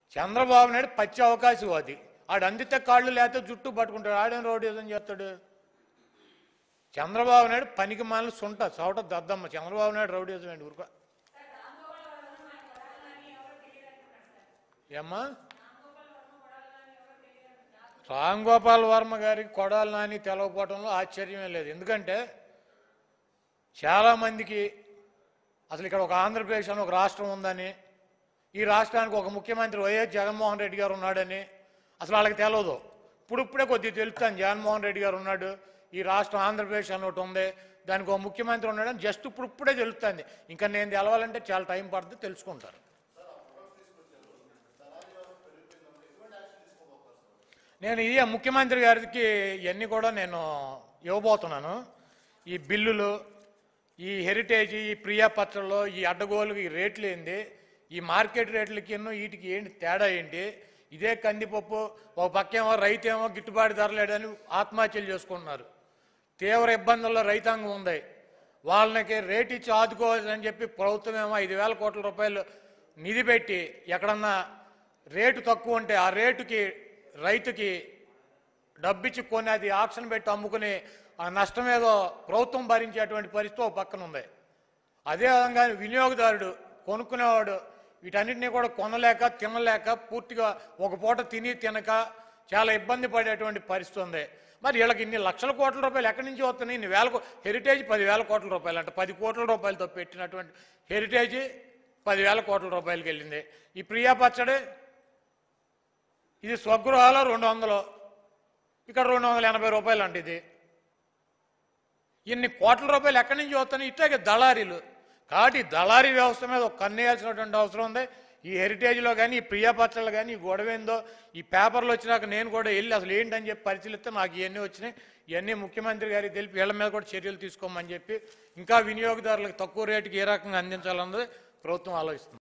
చంద్రబాబు నాయుడు పచ్చి అవకాశవాది ఆడు అందితే కాళ్ళు లేకపోతే జుట్టు పట్టుకుంటాడు ఆడేం రౌడీజం చేస్తాడు చంద్రబాబు నాయుడు పనికి మాలిన సుంట చోట దద్దమ్మ చంద్రబాబు నాయుడు రౌడీజం ఏంటి ఊరుకో ఏమ్మా రామ్ గోపాల్ వర్మ గారికి కొడాలి నాని తెలవకపోవడంలో ఆశ్చర్యమే లేదు ఎందుకంటే చాలామందికి అసలు ఇక్కడ ఒక ఆంధ్రప్రదేశ్ అని ఒక రాష్ట్రం ఉందని ఈ రాష్ట్రానికి ఒక ముఖ్యమంత్రి వైఎస్ జగన్మోహన్ రెడ్డి గారు ఉన్నాడని అసలు వాళ్ళకి తెలియదు ఇప్పుడు ఇప్పుడే కొద్దిగా తెలుస్తాను జగన్మోహన్ రెడ్డి గారు ఉన్నాడు ఈ రాష్ట్రం ఆంధ్రప్రదేశ్ అని ఒకటి ఉంది దానికి ఒక ముఖ్యమంత్రి ఉన్నాడని జస్ట్ ఇప్పుడు ఇప్పుడే తెలుస్తుంది ఇంకా నేను తెలవాలంటే చాలా టైం పడుతుంది తెలుసుకుంటారు నేను ఇది ముఖ్యమంత్రి గారికి ఇవన్నీ కూడా నేను ఇవ్వబోతున్నాను ఈ బిల్లులు ఈ హెరిటేజ్ ఈ ప్రియా పత్రంలో ఈ అడ్డగోలు ఈ రేట్లు ఏంది ఈ మార్కెట్ రేట్లకి ఎన్నో వీటికి ఏంటి తేడా ఏంటి ఇదే కందిపప్పు ఒక పక్కేమో రైతేమో గిట్టుబాటు ధర లేదని ఆత్మహత్యలు చేసుకుంటున్నారు తీవ్ర ఇబ్బందుల్లో రైతాంగం ఉంది వాళ్ళకి రేట్ ఇచ్చి ఆదుకోవాలని చెప్పి ప్రభుత్వం ఏమో ఐదు వేల కోట్ల రూపాయలు నిధి పెట్టి ఎక్కడన్నా రేటు తక్కువ ఉంటే ఆ రేటుకి రైతుకి డబ్బిచ్చి కొని అది ఆక్షన్ పెట్టి అమ్ముకుని ఆ నష్టం ఏదో ప్రభుత్వం భరించేటువంటి పరిస్థితి ఒక పక్కన ఉంది అదేవిధంగా వినియోగదారుడు కొనుక్కునేవాడు వీటన్నిటిని కూడా కొనలేక తినలేక పూర్తిగా ఒక పూట తిని తినక చాలా ఇబ్బంది పడేటువంటి పరిస్థితి ఉంది మరి వీళ్ళకి ఇన్ని లక్షల కోట్ల రూపాయలు ఎక్కడి నుంచి వస్తున్నాయి ఇన్ని వేల కో- హెరిటేజ్ పదివేల కోట్ల రూపాయలు అంట పది కోట్ల రూపాయలతో పెట్టినటువంటి హెరిటేజ్ పదివేల కోట్ల రూపాయలకి వెళ్ళింది ఈ ప్రియా పచ్చడి ఇది స్వగృహాలు రెండు వందలు ఇక్కడ రెండు వందల ఎనభై రూపాయలు అంట ఇది ఇన్ని కోట్ల రూపాయలు ఎక్కడి నుంచి వస్తున్నాయి ఇట్లాగే దళారీలు కాబట్టి ఈ దళారీ వ్యవస్థ మీద ఒక కన్నేయాల్సినటువంటి అవసరం ఉంది ఈ హెరిటేజ్లో కానీ ఈ ప్రియా పత్రాలు కానీ ఈ గొడవ ఏందో ఈ పేపర్లు వచ్చినాక నేను కూడా వెళ్ళి అసలు ఏంటని చెప్పి పరిశీలిస్తే నాకు ఇవన్నీ వచ్చినాయి ఇవన్నీ ముఖ్యమంత్రి గారికి తెలిపి వీళ్ళ మీద కూడా చర్యలు తీసుకోమని చెప్పి ఇంకా వినియోగదారులకు తక్కువ రేటుకి ఏ రకంగా అందించాలన్నది ప్రభుత్వం ఆలోచిస్తుంది